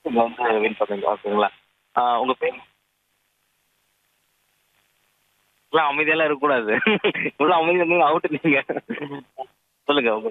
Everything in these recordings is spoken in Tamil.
நீங்க வந்து வின் பண்ணுங்க ஓகேங்களா ஆஹ் உங்க பேர் எல்லாம் அமைதியெல்லாம் இருக்கக்கூடாது இவ்வளவு அமைதியா இருந்தீங்க அவுட் நீங்க சொல்லுங்க உங்க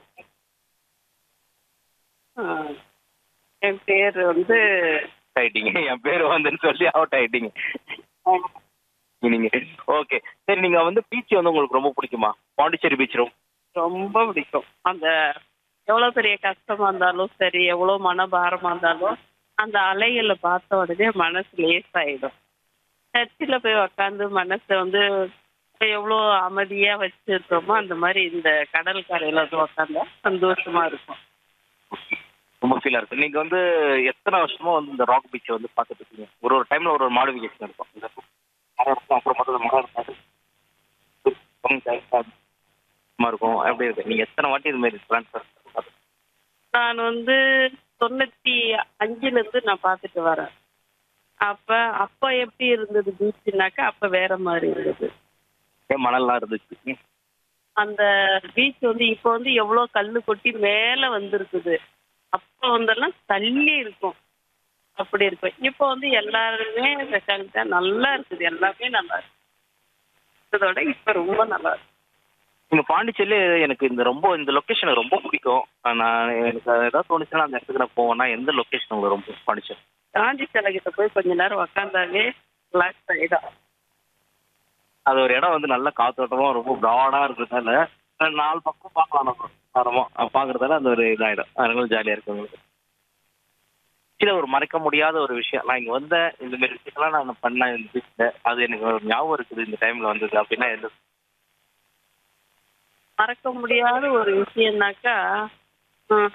ஆ, என் பேர் வந்து ஆயிட்டீங்க என் பேர் வந்துன்னு சொல்லி அவுட் ஆயிட்டீங்க நீங்க ஓகே சரி நீங்க வந்து பீச் வந்து உங்களுக்கு ரொம்ப பிடிக்குமா பாண்டிச்சேரி பீச் ரொம்ப ரொம்ப பிடிக்கும் அந்த எவ்வளோ பெரிய கஷ்டமா இருந்தாலும் சரி எவ்வளோ மனபாரமா இருந்தாலும் அந்த அலைகளை பார்த்த உடனே மனசு லேசாயிடும் சர்ச்சில் போய் உக்காந்து மனசை வந்து எவ்வளோ அமைதியா வச்சிருக்கோமோ அந்த மாதிரி இந்த கடல் கரையில வந்து உக்காந்தா சந்தோஷமா இருக்கும் ரொம்ப ஃபீலா இருக்கு நீங்க வந்து எத்தனை வருஷமா வந்து இந்த ராக் பீச் வந்து பார்த்துட்டு இருக்கீங்க ஒரு ஒரு டைம்ல ஒரு ஒரு மாடிஃபிகேஷன் இருக்கும் இந்த மரம் இருக்கும் அப்புறம் மற்றது மரம் இருக்காது சும்மா இருக்கும் எப்படி இருக்கு நீங்க எத்தனை வாட்டி இது மாதிரி ட்ரான்ஸ்ஃபர் நான் வந்து தொண்ணூத்தி அஞ்சுல இருந்து நான் பார்த்துட்டு வரேன் அப்ப அப்ப எப்படி இருந்தது பீச்சுனாக்கா அப்ப வேற மாதிரி இருந்தது மணல்லாம் இருந்துச்சு ம். அந்த பீச் வந்து இப்போ வந்து எவ்வளோ கல்லு கொட்டி மேலே வந்திருக்குது அப்போ வந்தெல்லாம் தள்ளி இருக்கும் அப்படி இருக்கும் இப்போ வந்து எல்லாருமே ஸ்பெஷாலிட்டா நல்லா இருக்குது எல்லாமே நல்லா இருக்கு இதோட இப்போ ரொம்ப நல்லா இருக்கு நீங்க பாண்டிச்சேரியில எனக்கு இந்த ரொம்ப இந்த லொகேஷன் எனக்கு ரொம்ப பிடிக்கும் நான் எனக்கு ஏதாவது தோணுச்சுன்னா அந்த இடத்துக்கு நான் போவேன்னா எந்த லொகேஷன் உங்களுக்கு ரொம்ப பாண்டிச்சேரி காஞ்சி சிலை கிட்ட போய் கொஞ்ச நேரம் உக்காந்தாவே ரிலாக்ஸ் ஆயிடும் அது ஒரு இடம் வந்து நல்ல காத்தோட்டமா ரொம்ப ப்ராடா இருக்கிறதால அஹ் நாலு பக்கம் பார்க்கலாம் நம்ம தரமா பாக்குறதால அந்த ஒரு இதாயிடும் அதனால ஜாலியா இருக்கு உங்களுக்கு சில ஒரு மறக்க முடியாத ஒரு விஷயம் நான் இங்க வந்த இந்த மாதிரி விஷயத்தெல்லாம் நான் பண்ணேன் இந்த பீச்ல அது எனக்கு ஒரு ஞாபகம் இருக்குது இந்த டைம்ல வந்தது அப்படின்னா எந்த மறக்க முடியாத ஒரு விஷயம்னாக்கா ம்,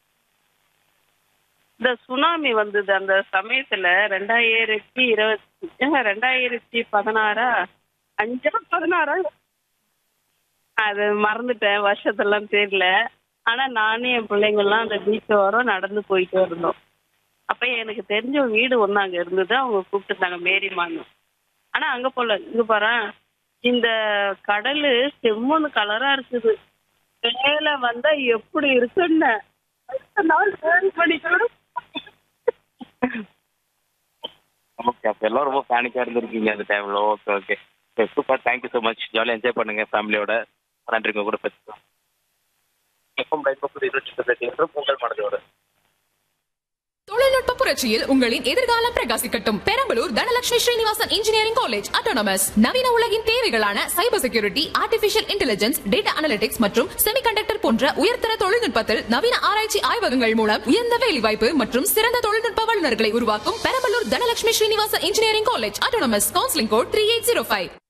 இந்த சுனாமி வந்தது அந்த சமயத்துல ரெண்டாயிரத்தி இருபத்தி ஏங்க, ரெண்டாயிரத்தி பதினாறா அஞ்சா பதினாறா அது மறந்துட்டேன் வருஷத்தெல்லாம் தெரியல ஆனா நானும் என் பிள்ளைங்கெல்லாம் அந்த பீச் ஓரம் நடந்து போயிட்டே இருந்தோம் அப்ப எனக்கு தெரிஞ்ச ஒரு வீடு ஒண்ணு அங்க இருந்தது அவங்க கூப்பிட்டுருந்தாங்க மேரிமான்னு ஆனா அங்க போல இங்க பாரு இந்த கடலு செம்மண் கலரா இருக்குது மேல வந்தா எப்படி இருக்குன்னு அடுத்த நாள் ஃபோன் பண்ணி கூட ஓகே அப்ப எல்லாம் ரொம்ப பேனிக்கா இருந்திருக்கீங்க அந்த டைம்ல okay okay super thank you so much ஜாலியாக என்ஜாய் பண்ணுங்க ஃபேமிலியோட நன்றி உங்க கூட பேசுகிறோம் எப்போ இருபத்தி இருபத்தி உங்கள் மனதோட தொழில்நுட்ப புரட்சியில் உங்களின் எதிர்காலம் பிரகாசிக்கட்டும் Perambalur Dhanalakshmi Srinivasan engineering college autonomous நவீன உலகின் தேவைகளான cyber security artificial intelligence data analytics மற்றும் செமிகண்டக்டர் போன்ற உயர்தர தொழில்நுட்பத்தில் நவீன ஆராய்ச்சி ஆய்வகங்கள் மூலம் உயர்ந்த வேலைவாய்ப்பு மற்றும் சிறந்த தொழில்நுட்ப வல்லுநர்களை உருவாக்கும் Perambalur Dhanalakshmi Srinivasan engineering college autonomous counselling code three eight zero five